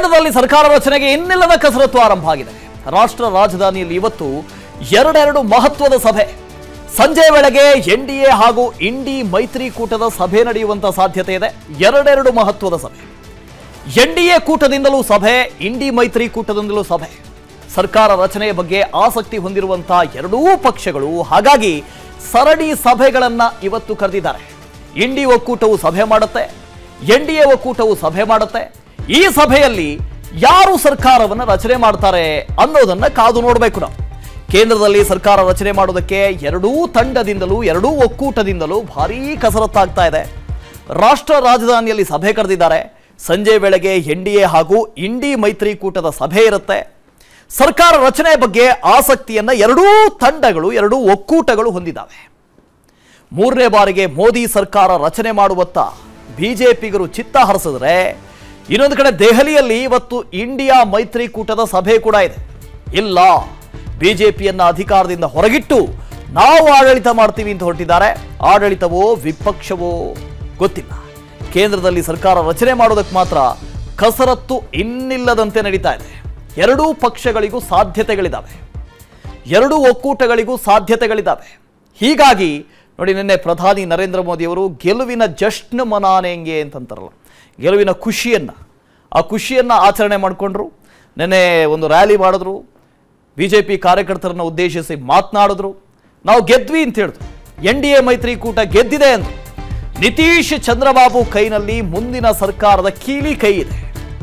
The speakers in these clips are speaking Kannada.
ಕೇಂದ್ರದಲ್ಲಿ ಸರ್ಕಾರ ರಚನೆಗೆ ಇನ್ನಿಲ್ಲದ ಕಸರತ್ತು ಆರಂಭ ಆಗಿದೆ ರಾಷ್ಟ್ರ ರಾಜಧಾನಿಯಲ್ಲಿ ಇವತ್ತು ಎರಡೆರಡು ಮಹತ್ವದ ಸಭೆ ಸಂಜೆ ವೇಳೆಗೆ ಎನ್ಡಿಎ ಹಾಗೂ ಇಂಡಿ ಮೈತ್ರಿಕೂಟದ ಸಭೆ ನಡೆಯುವಂತ ಸಾಧ್ಯತೆ ಇದೆ ಎರಡೆರಡು ಮಹತ್ವದ ಸಭೆ ಎನ್ಡಿಎ ಕೂಟದಿಂದಲೂ ಸಭೆ ಇಂಡಿ ಮೈತ್ರಿಕೂಟದಿಂದಲೂ ಸಭೆ ಸರ್ಕಾರ ರಚನೆಯ ಬಗ್ಗೆ ಆಸಕ್ತಿ ಹೊಂದಿರುವಂತಹ ಎರಡೂ ಪಕ್ಷಗಳು ಹಾಗಾಗಿ ಸರಣಿ ಸಭೆಗಳನ್ನ ಇವತ್ತು ಕರೆದಿದ್ದಾರೆ ಇಂಡಿ ಒಕ್ಕೂಟವು ಸಭೆ ಮಾಡುತ್ತೆ ಎನ್ಡಿಎ ಒಕ್ಕೂಟವು ಸಭೆ ಮಾಡುತ್ತೆ ಈ ಸಭೆಯಲ್ಲಿ ಯಾರು ಸರ್ಕಾರವನ್ನ ರಚನೆ ಮಾಡ್ತಾರೆ ಅನ್ನೋದನ್ನ ಕಾದು ನೋಡಬೇಕು ನಾವು ಕೇಂದ್ರದಲ್ಲಿ ಸರ್ಕಾರ ರಚನೆ ಮಾಡೋದಕ್ಕೆ ಎರಡೂ ತಂಡದಿಂದಲೂ ಎರಡೂ ಒಕ್ಕೂಟದಿಂದಲೂ ಭಾರೀ ಕಸರತ್ತಾಗ್ತಾ ಇದೆ ರಾಷ್ಟ್ರ ರಾಜಧಾನಿಯಲ್ಲಿ ಸಭೆ ಕರೆದಿದ್ದಾರೆ ಸಂಜೆ ವೇಳೆಗೆ ಎನ್ಡಿಎ ಹಾಗೂ ಇಂಡಿ ಮೈತ್ರಿಕೂಟದ ಸಭೆ ಇರುತ್ತೆ ಸರ್ಕಾರ ರಚನೆ ಬಗ್ಗೆ ಆಸಕ್ತಿಯನ್ನ ಎರಡೂ ತಂಡಗಳು ಎರಡೂ ಒಕ್ಕೂಟಗಳು ಹೊಂದಿದ್ದಾವೆ ಮೂರನೇ ಬಾರಿಗೆ ಮೋದಿ ಸರ್ಕಾರ ರಚನೆ ಮಾಡುವತ್ತ ಬಿಜೆಪಿಗರು ಚಿತ್ತ ಹರಿಸಿದ್ರೆ ಇನ್ನೊಂದು ಕಡೆ ದೆಹಲಿಯಲ್ಲಿ ಇವತ್ತು ಇಂಡಿಯಾ ಮೈತ್ರಿಕೂಟದ ಸಭೆ ಕೂಡ ಇದೆ ಇಲ್ಲ ಬಿಜೆಪಿಯನ್ನ ಅಧಿಕಾರದಿಂದ ಹೊರಗಿಟ್ಟು ನಾವು ಆಡಳಿತ ಮಾಡ್ತೀವಿ ಅಂತ ಹೊರಟಿದ್ದಾರೆ ಆಡಳಿತವೋ ವಿಪಕ್ಷವೋ ಗೊತ್ತಿಲ್ಲ ಕೇಂದ್ರದಲ್ಲಿ ಸರ್ಕಾರ ರಚನೆ ಮಾಡೋದಕ್ಕೆ ಮಾತ್ರ ಕಸರತ್ತು ಇನ್ನಿಲ್ಲದಂತೆ ನಡೀತಾ ಇದೆ ಎರಡೂ ಪಕ್ಷಗಳಿಗೂ ಸಾಧ್ಯತೆಗಳಿದ್ದಾವೆ ಎರಡೂ ಒಕ್ಕೂಟಗಳಿಗೂ ಸಾಧ್ಯತೆಗಳಿದ್ದಾವೆ ಹೀಗಾಗಿ ನೋಡಿ ನಿನ್ನೆ ಪ್ರಧಾನಿ ನರೇಂದ್ರ ಮೋದಿಯವರು ಗೆಲುವಿನ ಜಶ್ನ್ ಮನಾನೆಂಗೆ ಅಂತಂತಾರಲ್ಲ ಗೆಲುವಿನ ಖುಷಿಯನ್ನ ಆ ಖುಷಿಯನ್ನ ಆಚರಣೆ ಮಾಡಿಕೊಂಡ್ರು ನಿನ್ನೆ ಒಂದು ರ್ಯಾಲಿ ಮಾಡಿದ್ರು ಬಿ ಜೆ ಪಿ ಕಾರ್ಯಕರ್ತರನ್ನ ಉದ್ದೇಶಿಸಿ ಮಾತನಾಡಿದ್ರು ನಾವು ಗೆದ್ವಿ ಅಂತ ಹೇಳಿದ್ರು ಎನ್ ಡಿ ಎ ಮೈತ್ರಿಕೂಟ ಗೆದ್ದಿದೆ ಅಂದ್ರು ನಿತೀಶ್ ಚಂದ್ರಬಾಬು ಕೈನಲ್ಲಿ ಮುಂದಿನ ಸರ್ಕಾರದ ಕೀಲಿ ಕೈ ಇದೆ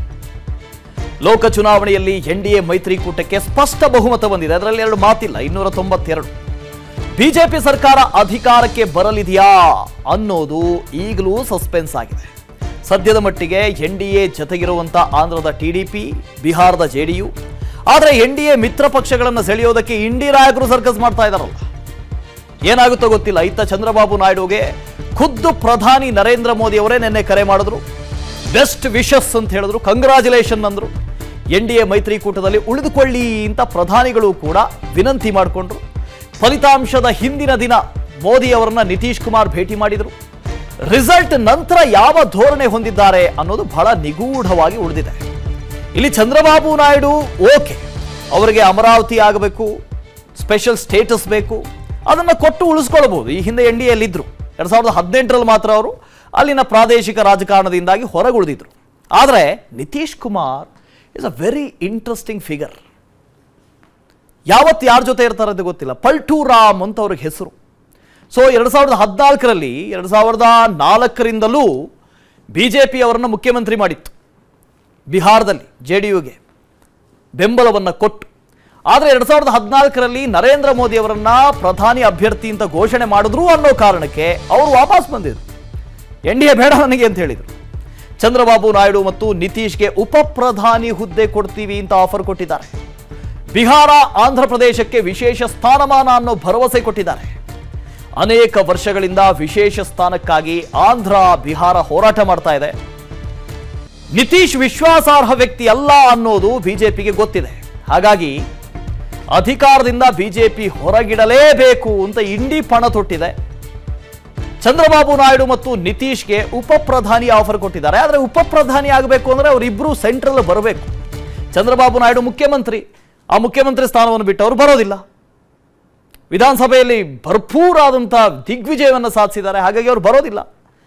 ಲೋಕ ಚುನಾವಣೆಯಲ್ಲಿ ಎನ್ಡಿಎ ಮೈತ್ರಿಕೂಟಕ್ಕೆ ಸ್ಪಷ್ಟ ಬಹುಮತ ಬಂದಿದೆ ಅದರಲ್ಲಿ ಎರಡು ಮಾತಿಲ್ಲ ಇನ್ನೂರ ತೊಂಬತ್ತೆರಡು ಬಿಜೆಪಿ ಸರ್ಕಾರ ಅಧಿಕಾರಕ್ಕೆ ಬರಲಿದೆಯಾ ಅನ್ನೋದು ಈಗಲೂ ಸಸ್ಪೆನ್ಸ್ ಆಗಿದೆ ಸದ್ಯದ ಮಟ್ಟಿಗೆ ಎನ್ಡಿಎ ಜತೆಗಿರುವಂತ ಆಂಧ್ರದ ಟಿಡಿಪಿ ಬಿಹಾರದ ಜೆಡಿಯು ಆದರೆ ಎನ್ಡಿಎ ಮಿತ್ರ ಪಕ್ಷಗಳನ್ನು ಸೆಳೆಯೋದಕ್ಕೆ ಇಂಡಿ ನಾಯಕರು ಸರ್ಕಸ್ ಮಾಡ್ತಾ ಇದಾರಲ್ಲ ಏನಾಗುತ್ತೋ ಗೊತ್ತಿಲ್ಲ ಇತ್ತ ಚಂದ್ರಬಾಬು ನಾಯ್ಡುಗೆ ಖುದ್ದು ಪ್ರಧಾನಿ ನರೇಂದ್ರ ಮೋದಿ ಅವರೇ ನಿನ್ನೆ ಕರೆ ಮಾಡಿದ್ರು ಬೆಸ್ಟ್ ವಿಶಸ್ ಅಂತ ಹೇಳಿದ್ರು ಕಂಗ್ರಾಚುಲೇಷನ್ ಅಂದ್ರು ಎನ್ ಡಿ ಎ ಮೈತ್ರಿಕೂಟದಲ್ಲಿ ಉಳಿದುಕೊಳ್ಳಿ ಅಂತ ಪ್ರಧಾನಿಗಳು ಕೂಡ ವಿನಂತಿ ಮಾಡಿಕೊಂಡ್ರು ಫಲಿತಾಂಶದ ಹಿಂದಿನ ದಿನ ಮೋದಿ ಅವರನ್ನ ನಿತೀಶ್ ಕುಮಾರ್ ಭೇಟಿ ಮಾಡಿದರು ರಿಸಲ್ಟ್ ನಂತರ ಯಾವ ಧೋರಣೆ ಹೊಂದಿದ್ದಾರೆ ಅನ್ನೋದು ಬಹಳ ನಿಗೂಢವಾಗಿ ಉಳಿದಿದೆ ಇಲ್ಲಿ ಚಂದ್ರಬಾಬು ನಾಯ್ಡು ಓಕೆ ಅವರಿಗೆ ಅಮರಾವತಿ ಆಗಬೇಕು ಸ್ಪೆಷಲ್ ಸ್ಟೇಟಸ್ ಬೇಕು ಅದನ್ನು ಕೊಟ್ಟು ಉಳಿಸ್ಕೊಳ್ಬಹುದು ಈ ಹಿಂದೆ ಎನ್ ಡಿ ಎಲ್ಲಿದ್ದರು ಎರಡು ಸಾವಿರದ ಹದಿನೆಂಟರಲ್ಲಿ ಮಾತ್ರ ಅವರು ಅಲ್ಲಿನ ಪ್ರಾದೇಶಿಕ ರಾಜಕಾರಣದಿಂದಾಗಿ ಹೊರಗುಳಿದಿದ್ರು ಆದರೆ Nitish Kumar is a very interesting figure ಯಾವತ್ತು ಯಾರ ಜೊತೆ ಇರ್ತಾರೆ ಅಂತ ಗೊತ್ತಿಲ್ಲ ಪಲ್ಟು ರಾಮ್ ಅಂತ ಅವ್ರಿಗೆ ಹೆಸರು ಸೊ ಎರಡು ಸಾವಿರದ ಹದಿನಾಲ್ಕರಲ್ಲಿ ಎರಡು ಸಾವಿರದ ನಾಲ್ಕರಿಂದಲೂ ಬಿ ಜೆ ಪಿ ಅವರನ್ನು ಮುಖ್ಯಮಂತ್ರಿ ಮಾಡಿತ್ತು ಬಿಹಾರದಲ್ಲಿ ಜೆ ಡಿ ಯುಗೆ ಬೆಂಬಲವನ್ನು ಕೊಟ್ಟು ಆದರೆ ಎರಡು ಸಾವಿರದ ಹದಿನಾಲ್ಕರಲ್ಲಿ ನರೇಂದ್ರ ಮೋದಿ ಅವರನ್ನ ಪ್ರಧಾನಿ ಅಭ್ಯರ್ಥಿ ಅಂತ ಘೋಷಣೆ ಮಾಡಿದ್ರು ಅನ್ನೋ ಕಾರಣಕ್ಕೆ ಅವರು ವಾಪಸ್ ಬಂದಿದ್ರು ಎನ್ ಡಿ ಎ ಬೇಡ ನನಗೆ ಅಂತ ಹೇಳಿದರು ಚಂದ್ರಬಾಬು ನಾಯ್ಡು ಮತ್ತು ನಿತೀಶ್ಗೆ ಉಪ ಪ್ರಧಾನಿ ಹುದ್ದೆ ಕೊಡ್ತೀವಿ ಅಂತ ಆಫರ್ ಕೊಟ್ಟಿದ್ದಾರೆ ಬಿಹಾರ ಆಂಧ್ರ ಪ್ರದೇಶಕ್ಕೆ ವಿಶೇಷ ಸ್ಥಾನಮಾನ ಅನ್ನೋ ಭರವಸೆ ಕೊಟ್ಟಿದ್ದಾರೆ ಅನೇಕ ವರ್ಷಗಳಿಂದ ವಿಶೇಷ ಸ್ಥಾನಕ್ಕಾಗಿ ಆಂಧ್ರ ಬಿಹಾರ ಹೋರಾಟ ಮಾಡ್ತಾ ಇದೆ ನಿತೀಶ್ ವಿಶ್ವಾಸಾರ್ಹ ವ್ಯಕ್ತಿ ಅಲ್ಲ ಅನ್ನೋದು ಬಿಜೆಪಿಗೆ ಗೊತ್ತಿದೆ ಹಾಗಾಗಿ ಅಧಿಕಾರದಿಂದ ಬಿಜೆಪಿ ಹೊರಗಿಡಲೇಬೇಕು ಅಂತ ಇಂಡಿ ಪಣ ತೊಟ್ಟಿದೆ ಚಂದ್ರಬಾಬು ನಾಯ್ಡು ಮತ್ತು ನಿತೀಶ್ಗೆ ಉಪ ಪ್ರಧಾನಿ ಆಫರ್ ಕೊಟ್ಟಿದ್ದಾರೆ ಆದರೆ ಉಪ ಪ್ರಧಾನಿ ಆಗಬೇಕು ಅಂದ್ರೆ ಅವರಿಬ್ಬರು ಸೆಂಟ್ರಲ್ ಬರಬೇಕು ಚಂದ್ರಬಾಬು ನಾಯ್ಡು ಮುಖ್ಯಮಂತ್ರಿ ಆ ಮುಖ್ಯಮಂತ್ರಿ ಸ್ಥಾನವನ್ನು ಬಿಟ್ಟು ಅವರು ಬರೋದಿಲ್ಲ ವಿಧಾನಸಭೆಯಲ್ಲಿ ಭರ್ಪೂರಾದಂಥ ದಿಗ್ವಿಜಯವನ್ನು ಸಾಧಿಸಿದ್ದಾರೆ ಹಾಗಾಗಿ ಅವರು ಬರೋದಿಲ್ಲ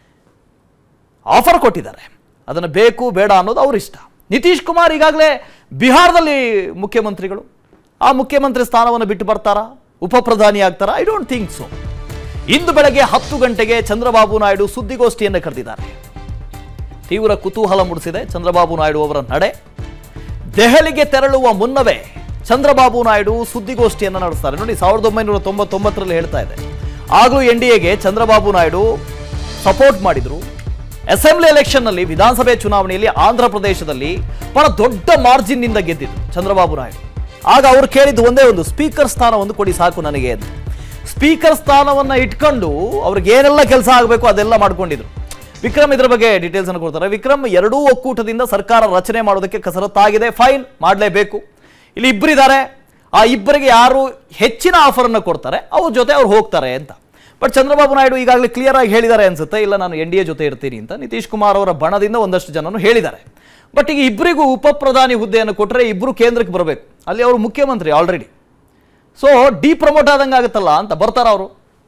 ಆಫರ್ ಕೊಟ್ಟಿದ್ದಾರೆ ಅದನ್ನು ಬೇಕು ಬೇಡ ಅನ್ನೋದು ಅವ್ರ ಇಷ್ಟ ನಿತೀಶ್ ಕುಮಾರ್ ಈಗಾಗಲೇ ಬಿಹಾರದಲ್ಲಿ ಮುಖ್ಯಮಂತ್ರಿಗಳು ಆ ಮುಖ್ಯಮಂತ್ರಿ ಸ್ಥಾನವನ್ನು ಬಿಟ್ಟು ಬರ್ತಾರಾ ಉಪ ಪ್ರಧಾನಿ ಆಗ್ತಾರಾ ಐ ಡೋಂಟ್ ಥಿಂಕ್ ಸೊ ಇಂದು ಬೆಳಗ್ಗೆ ಹತ್ತು ಗಂಟೆಗೆ ಚಂದ್ರಬಾಬು ನಾಯ್ಡು ಸುದ್ದಿಗೋಷ್ಠಿಯನ್ನು ಕರೆದಿದ್ದಾರೆ ತೀವ್ರ ಕುತೂಹಲ ಮೂಡಿಸಿದೆ ಚಂದ್ರಬಾಬು ನಾಯ್ಡು ಅವರ ನಡೆ ದೆಹಲಿಗೆ ತೆರಳುವ ಮುನ್ನವೇ ಚಂದ್ರಬಾಬು ನಾಯ್ಡು ಸುದ್ದಿಗೋಷ್ಠಿಯನ್ನು ನಡೆಸ್ತಾರೆ ನೋಡಿ ಸಾವಿರದ ಒಂಬೈನೂರ ತೊಂಬತ್ತೊಂಬತ್ತರಲ್ಲಿ ಹೇಳ್ತಾ ಇದೆ ಆಗಲೂ ಎನ್ ಡಿ ಎಗೆ ಚಂದ್ರಬಾಬು ನಾಯ್ಡು ಸಪೋರ್ಟ್ ಮಾಡಿದ್ರು ಅಸೆಂಬ್ಲಿ ಎಲೆಕ್ಷನ್ನಲ್ಲಿ ವಿಧಾನಸಭೆ ಚುನಾವಣೆಯಲ್ಲಿ ಆಂಧ್ರ ಪ್ರದೇಶದಲ್ಲಿ ಬಹಳ ದೊಡ್ಡ ಮಾರ್ಜಿನ್ನಿಂದ ಗೆದ್ದಿದ್ರು ಚಂದ್ರಬಾಬು ನಾಯ್ಡು ಆಗ ಅವರು ಕೇಳಿದ್ದು ಒಂದೇ ಒಂದು ಸ್ಪೀಕರ್ ಸ್ಥಾನ ಒಂದು ಕೊಡಿ ಸಾಕು ನನಗೆ ಅಂತ ಸ್ಪೀಕರ್ ಸ್ಥಾನವನ್ನ ಇಟ್ಕೊಂಡು ಅವ್ರಿಗೆ ಏನೆಲ್ಲ ಕೆಲಸ ಆಗಬೇಕು ಅದೆಲ್ಲ ಮಾಡ್ಕೊಂಡಿದ್ರು ವಿಕ್ರಮ್ ಇದ್ರ ಬಗ್ಗೆ ಡೀಟೇಲ್ಸ್ ಅನ್ನು ಕೊಡ್ತಾರೆ ವಿಕ್ರಮ್ ಎರಡೂ ಒಕ್ಕೂಟದಿಂದ ಸರ್ಕಾರ ರಚನೆ ಮಾಡೋದಕ್ಕೆ ಕಸರತ್ತಾಗಿದೆ ಫೈನ್ ಮಾಡಲೇಬೇಕು ಇಲ್ಲಿ ಇಬ್ಬರಿದ್ದಾರೆ ಆ ಇಬ್ಬರಿಗೆ ಯಾರು ಹೆಚ್ಚಿನ ಆಫರ್ ಅನ್ನು ಕೊಡ್ತಾರೆ ಅವ್ರ ಜೊತೆ ಅವ್ರು ಹೋಗ್ತಾರೆ ಅಂತ ಬಟ್ ಚಂದ್ರಬಾಬು ನಾಯ್ಡು ಈಗಾಗಲೇ ಕ್ಲಿಯರ್ ಆಗಿ ಹೇಳಿದ್ದಾರೆ ಅನ್ಸುತ್ತೆ ಇಲ್ಲ ನಾನು ಎನ್ ಡಿ ಎ ಜೊತೆ ಇರ್ತೀನಿ ಅಂತ ನಿತೀಶ್ ಕುಮಾರ್ ಅವರ ಬಣದಿಂದ ಒಂದಷ್ಟು ಜನನು ಹೇಳಿದ್ದಾರೆ ಬಟ್ ಈಗ ಇಬ್ಬರಿಗೂ ಉಪ ಪ್ರಧಾನಿ ಹುದ್ದೆಯನ್ನು ಕೊಟ್ಟರೆ ಇಬ್ಬರು ಕೇಂದ್ರಕ್ಕೆ ಬರಬೇಕು ಅಲ್ಲಿ ಅವರು ಮುಖ್ಯಮಂತ್ರಿ ಆಲ್ರೆಡಿ ಸೊ ಡಿ ಪ್ರಮೋಟ್ ಆದಂಗೆ ಆಗುತ್ತಲ್ಲ ಅಂತ ಬರ್ತಾರ ಅವರು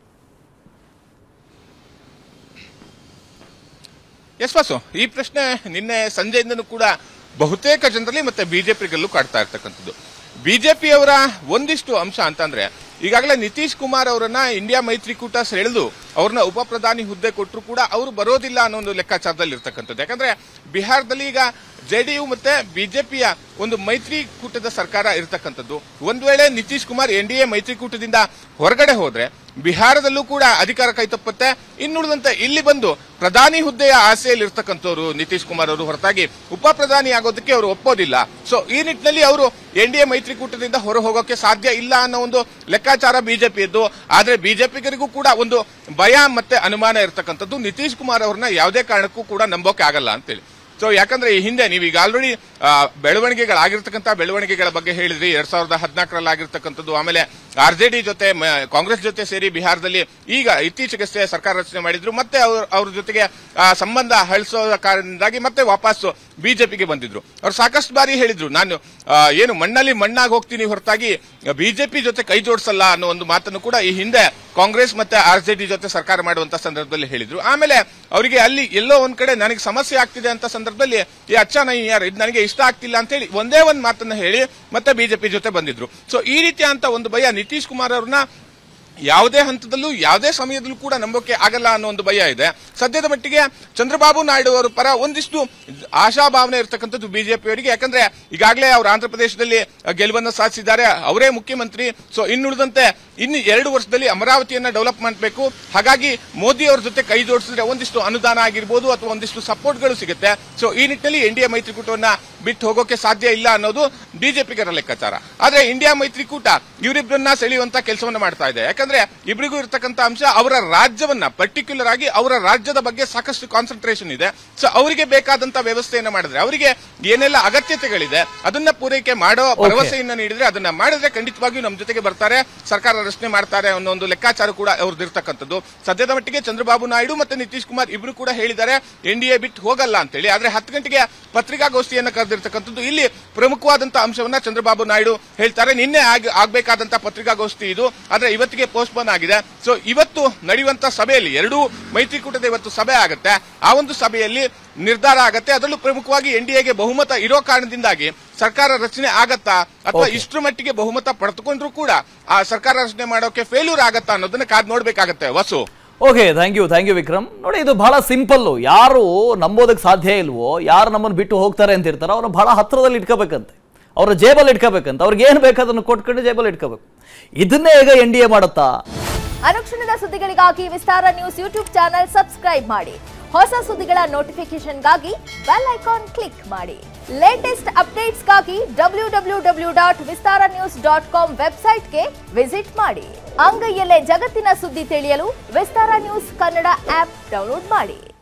ಎಸ್ ವಾಸು ಈ ಪ್ರಶ್ನೆ ನಿನ್ನೆ ಸಂಜೆಯಿಂದನೂ ಕೂಡ ಬಹುತೇಕ ಜನರಲ್ಲಿ ಮತ್ತೆ ಬಿಜೆಪಿಗಲ್ಲೂ ಕಾಡ್ತಾ ಇರ್ತಕ್ಕಂಥದ್ದು ಬಿಜೆಪಿಯವರ ಒಂದಿಷ್ಟು ಅಂಶ ಅಂತಂದ್ರೆ ಈಗಾಗಲೇ ನಿತೀಶ್ ಕುಮಾರ್ ಅವರನ್ನ ಇಂಡಿಯಾ ಮೈತ್ರಿಕೂಟ ಸೆಳೆದು ಅವ್ರನ್ನ ಉಪ ಪ್ರಧಾನಿ ಹುದ್ದೆ ಕೊಟ್ಟರು ಕೂಡ ಅವರು ಬರೋದಿಲ್ಲ ಅನ್ನೋ ಒಂದು ಲೆಕ್ಕಾಚಾರದಲ್ಲಿ ಇರ್ತಕ್ಕಂಥದ್ದು ಯಾಕಂದ್ರೆ ಬಿಹಾರದಲ್ಲಿ ಈಗ ಜೆಡಿಯು ಮತ್ತೆ ಬಿಜೆಪಿಯ ಒಂದು ಮೈತ್ರಿಕೂಟದ ಸರ್ಕಾರ ಇರತಕ್ಕಂಥದ್ದು ಒಂದ್ ವೇಳೆ Nitish Kumar N D A ಮೈತ್ರಿಕೂಟದಿಂದ ಹೊರಗಡೆ ಹೋದ್ರೆ ಬಿಹಾರದಲ್ಲೂ ಕೂಡ ಅಧಿಕಾರ ಕೈತಪ್ಪುತ್ತೆ ಇನ್ನುಳಿದಂತೆ ಇಲ್ಲಿ ಬಂದು ಪ್ರಧಾನಿ ಹುದ್ದೆಯ ಆಸೆಯಲ್ಲಿ ಇರ್ತಕ್ಕಂಥವ್ರು ನಿತೀಶ್ ಕುಮಾರ್ ಅವರು ಹೊರತಾಗಿ ಉಪ ಪ್ರಧಾನಿ ಆಗೋದಕ್ಕೆ ಅವರು ಒಪ್ಪೋದಿಲ್ಲ ಸೊ ಈ ನಿಟ್ಟಿನಲ್ಲಿ ಅವರು ಎನ್ ಡಿ ಎ ಮೈತ್ರಿಕೂಟದಿಂದ ಹೊರ ಹೋಗೋಕೆ ಸಾಧ್ಯ ಇಲ್ಲ ಅನ್ನೋ ಒಂದು ಲೆಕ್ಕಾಚಾರ ಬಿಜೆಪಿಯದ್ದು ಆದ್ರೆ ಬಿಜೆಪಿಗರಿಗೂ ಕೂಡ ಒಂದು ಭಯ ಮತ್ತೆ ಅನುಮಾನ ಇರತಕ್ಕಂಥದ್ದು ನಿತೀಶ್ ಕುಮಾರ್ ಅವ್ರನ್ನ ಯಾವುದೇ ಕಾರಣಕ್ಕೂ ಕೂಡ ನಂಬೋಕೆ ಆಗಲ್ಲ ಅಂತೇಳಿ ಸೊ ಯಾಕಂದ್ರೆ ಈ ಹಿಂದೆ ನೀವೀಗ ಆಲ್ರೆಡಿ ಬೆಳವಣಿಗೆಗಳಾಗಿರ್ತಕ್ಕಂಥ ಬೆಳವಣಿಗೆಗಳ ಬಗ್ಗೆ ಹೇಳಿದ್ರಿ ಎರಡ್ ಸಾವಿರದ ಹದಿನಾಲ್ಕರಲ್ಲಿ ಆಗಿರ್ತಕ್ಕಂಥದ್ದು ಆಮೇಲೆ ಆರ್ ಜೆ ಡಿ ಜೊತೆ ಮ- ಕಾಂಗ್ರೆಸ್ ಜೊತೆ ಸೇರಿ ಬಿಹಾರದಲ್ಲಿ ಈಗ ಇತ್ತೀಚೆಗಷ್ಟೇ ಸರ್ಕಾರ ರಚನೆ ಮಾಡಿದ್ರು ಮತ್ತೆ ಅವ್ರ ಅವ್ರ ಜೊತೆಗೆ ಆ, ಸಂಬಂಧ ಹಳಿಸೋ ಕಾರಣದಿಂದಾಗಿ ಮತ್ತೆ ವಾಪಸ್ ಬಿಜೆಪಿಗೆ ಬಂದಿದ್ರು ಅವ್ರು ಸಾಕಷ್ಟು ಬಾರಿ ಹೇಳಿದ್ರು ನಾನು ಆ, ಏನು ಮಣ್ಣಲ್ಲಿ ಮಣ್ಣಾಗಿ ಹೋಗ್ತೀನಿ ಹೊರತಾಗಿ ಬಿಜೆಪಿ ಜೊತೆ ಕೈ ಜೋಡಿಸಲ್ಲ ಅನ್ನೋ ಒಂದು ಮಾತನ್ನು ಕೂಡ ಈ ಹಿಂದೆ ಕಾಂಗ್ರೆಸ್ ಮತ್ತೆ ಆರ್ ಜೆ ಡಿ ಜೊತೆ ಸರ್ಕಾರ ಮಾಡುವಂತ ಸಂದರ್ಭದಲ್ಲಿ ಹೇಳಿದ್ರು ಆಮೇಲೆ ಅವರಿಗೆ ಅಲ್ಲಿ ಎಲ್ಲೋ ಒಂದ್ ಕಡೆ ನನಗೆ ಸಮಸ್ಯೆ ಆಗ್ತಿದೆ ಅಂತ ಸಂದರ್ಭದಲ್ಲಿ ಈ ಅಚ್ಚ ನೈ ಯಾರು ಇದು ನನಗೆ ಇಷ್ಟ ಆಗ್ತಿಲ್ಲ ಅಂತ ಹೇಳಿ ಒಂದೇ ಒಂದ್ ಮಾತನ್ನ ಹೇಳಿ ಮತ್ತೆ ಬಿಜೆಪಿ ಜೊತೆ ಬಂದಿದ್ರು ಸೊ ಈ ರೀತಿಯ ಅಂತ ಒಂದು ಭಯ ನಿತೀಶ್ ಕುಮಾರ್ ಅವ್ರನ್ನ ಯಾವುದೇ ಹಂತದಲ್ಲೂ ಯಾವುದೇ ಸಮಯದಲ್ಲೂ ಕೂಡ ನಂಬೋಕೆ ಆಗಲ್ಲ ಅನ್ನೋ ಒಂದು ಭಯ ಇದೆ ಸದ್ಯದ ಮಟ್ಟಿಗೆ ಚಂದ್ರಬಾಬು ನಾಯ್ಡು ಅವರ ಪರ ಒಂದಿಷ್ಟು ಆಶಾಭಾವನೆ ಇರತಕ್ಕಂಥದ್ದು ಬಿಜೆಪಿಯವರಿಗೆ ಯಾಕಂದ್ರೆ ಈಗಾಗಲೇ ಅವರು ಆಂಧ್ರ ಪ್ರದೇಶದಲ್ಲಿ ಗೆಲುವನ್ನು ಸಾಧಿಸಿದ್ದಾರೆ ಅವರೇ ಮುಖ್ಯಮಂತ್ರಿ ಸೊ ಇನ್ನುಳಿದಂತೆ ಇನ್ನು ಎರಡು ವರ್ಷದಲ್ಲಿ ಅಮರಾವತಿಯನ್ನ ಡೆವಲಪ್ ಮಾಡಬೇಕು ಹಾಗಾಗಿ ಮೋದಿ ಅವ್ರ ಜೊತೆ ಕೈ ಜೋಡಿಸಿದ್ರೆ ಒಂದಿಷ್ಟು ಅನುದಾನ ಆಗಿರ್ಬೋದು ಅಥವಾ ಒಂದಿಷ್ಟು ಸಪೋರ್ಟ್ಗಳು ಸಿಗುತ್ತೆ ಸೊ ಈ ನಿಟ್ಟಿನಲ್ಲಿ ಇಂಡಿಯಾ ಮೈತ್ರಿಕೂಟವನ್ನ ಬಿಟ್ಟು ಹೋಗೋಕೆ ಸಾಧ್ಯ ಇಲ್ಲ ಅನ್ನೋದು ಬಿಜೆಪಿಗರ ಲೆಕ್ಕಾಚಾರ ಆದ್ರೆ ಇಂಡಿಯಾ ಮೈತ್ರಿಕೂಟ ಇವರಿಬ್ಬರನ್ನ ಸೆಳೆಯುವಂತ ಕೆಲಸವನ್ನ ಮಾಡ್ತಾ ಇದೆ ಯಾಕಂದ್ರೆ ಇಬ್ಬರಿಗೂ ಇರತಕ್ಕಂತ ಅಂಶ ಅವರ ರಾಜ್ಯವನ್ನ ಪರ್ಟಿಕ್ಯುಲರ್ ಆಗಿ ಅವರ ರಾಜ್ಯದ ಬಗ್ಗೆ ಸಾಕಷ್ಟು ಕಾನ್ಸಂಟ್ರೇಷನ್ ಇದೆ ಸೊ ಅವರಿಗೆ ಬೇಕಾದಂತ ವ್ಯವಸ್ಥೆಯನ್ನ ಮಾಡಿದ್ರೆ ಅವರಿಗೆ ಏನೆಲ್ಲ ಅಗತ್ಯತೆಗಳಿದೆ ಅದನ್ನ ಪೂರೈಕೆ ಮಾಡೋ ಭರವಸೆಯನ್ನ ನೀಡಿದ್ರೆ ಅದನ್ನ ಮಾಡಿದ್ರೆ ಖಂಡಿತವಾಗಿಯೂ ನಮ್ಮ ಜೊತೆಗೆ ಬರ್ತಾರೆ ಸರ್ಕಾರ ರಚನೆ ಮಾಡ್ತಾರೆ ಅನ್ನೋ ಒಂದು ಲೆಕ್ಕಾಚಾರ ಕೂಡ ಅವ್ರದ್ದು ಇರ್ತಕ್ಕಂಥದ್ದು ಸದ್ಯದ ಮಟ್ಟಿಗೆ ಚಂದ್ರಬಾಬು ನಾಯ್ಡು ಮತ್ತೆ ನಿತೀಶ್ ಕುಮಾರ್ ಇಬ್ರು ಕೂಡ ಹೇಳಿದ್ದಾರೆ ಎನ್ ಡಿ ಎ ಬಿಟ್ಟು ಹೋಗಲ್ಲ ಅಂತೇಳಿ ಆದ್ರೆ ಹತ್ತು ಗಂಟೆಗೆ ಪತ್ರಿಕಾಗೋಷ್ಠಿಯನ್ನ ಕರೆದಿರ್ತಕ್ಕಂಥದ್ದು ಇಲ್ಲಿ ಪ್ರಮುಖವಾದಂತಹ ಅಂಶವನ್ನ ಚಂದ್ರಬಾಬು ನಾಯ್ಡು ಹೇಳ್ತಾರೆ ನಿನ್ನೆ ಆಗ್- ಆಗ್ಬೇಕಾದಂತಹ ಪತ್ರಿಕಾಗೋಷ್ಠಿ ಇದು ಆದ್ರೆ ಇವತ್ತಿಗೆ ಪೋಸ್ಟ್ಪೋನ್ ಆಗಿದೆ ಸೊ ಇವತ್ತು ನಡೆಯುವಂತ ಸಭೆಯಲ್ಲಿ ಎರಡೂ ಮೈತ್ರಿಕೂಟದ ಇವತ್ತು ಸಭೆ ಆಗುತ್ತೆ ಆ ಒಂದು ಸಭೆಯಲ್ಲಿ ನಿರ್ಧಾರ ಆಗತ್ತೆ ಅದರಲ್ಲೂ ಪ್ರಮುಖವಾಗಿ ಎನ್ ಡಿ ಎಗೆ ಬಹುಮತ ಇರೋ ಕಾರಣದಿಂದಾಗಿ ಸರ್ಕಾರ ರಚನೆ ಆಗತ್ತಾ ಅಥವಾ Okay. ಇಷ್ಟರ ಮಟ್ಟಿಗೆ ಬಹುಮತ ಪಡೆದುಕೊಂಡ್ರು ಕೂಡ ಆ ಸರ್ಕಾರ ರಚನೆ ಮಾಡೋಕೆ ಫೇಲ್ಯೂರ್ ಆಗತ್ತಾ ಅನ್ನೋದನ್ನ ಕಾದ್ ನೋಡ್ಬೇಕಾಗತ್ತೆ Vasu okay thank you thank you Vikram ನೋಡಿ ಇದು ಬಹಳ ಸಿಂಪಲ್ಲು ಯಾರು ನಂಬೋದಕ್ಕೆ ಸಾಧ್ಯ ಇಲ್ವೋ ಯಾರು ನಮ್ಮನ್ನು ಬಿಟ್ಟು ಹೋಗ್ತಾರೆ ಅಂತ ಇರ್ತಾರೋ ಅವ್ರನ್ನ ಬಹಳ ಹತ್ರದಲ್ಲಿ ಇಟ್ಕೋಬೇಕಂತೆ ಅವ್ರ ಜೇಬಲ್ಲಿ ಇಟ್ಕೋಬೇಕಂತ ಅವ್ರಿಗೆ ಏನು ಬೇಕು ಅದನ್ನು ಕೊಟ್ಕೊಂಡು ಜೇಬಲ್ಲಿ ಇಟ್ಕೋಬೇಕು ಇದನ್ನೇ ಈಗ ಎನ್ ಡಿ ಎ ಮಾಡುತ್ತಾ ಅನುಕ್ಷಣದ ಸುದ್ದಿಗಳಿಗಾಗಿ Vistara news YouTube channel subscribe ಮಾಡಿ ಹೊಸ ಸುದ್ದಿಗಳ ನೋಟಿಫಿಕೇಶನ್ಗಾಗಿ ಬೆಲ್ ಐಕಾನ್ ಕ್ಲಿಕ್ ಮಾಡಿ ಲೇಟೆಸ್ಟ್ ಅಪ್ಡೇಟ್ಸ್ಗಾಗಿ W W W dot Vistara news dot com ವೆಬ್ಸೈಟ್ಗೆ ವಿಸಿಟ್ ಮಾಡಿ ಅಂಗೈಯಲ್ಲೇ ಜಗತ್ತಿನ ಸುದ್ದಿ ತಿಳಿಯಲು Vistara news Kannada app download ಮಾಡಿ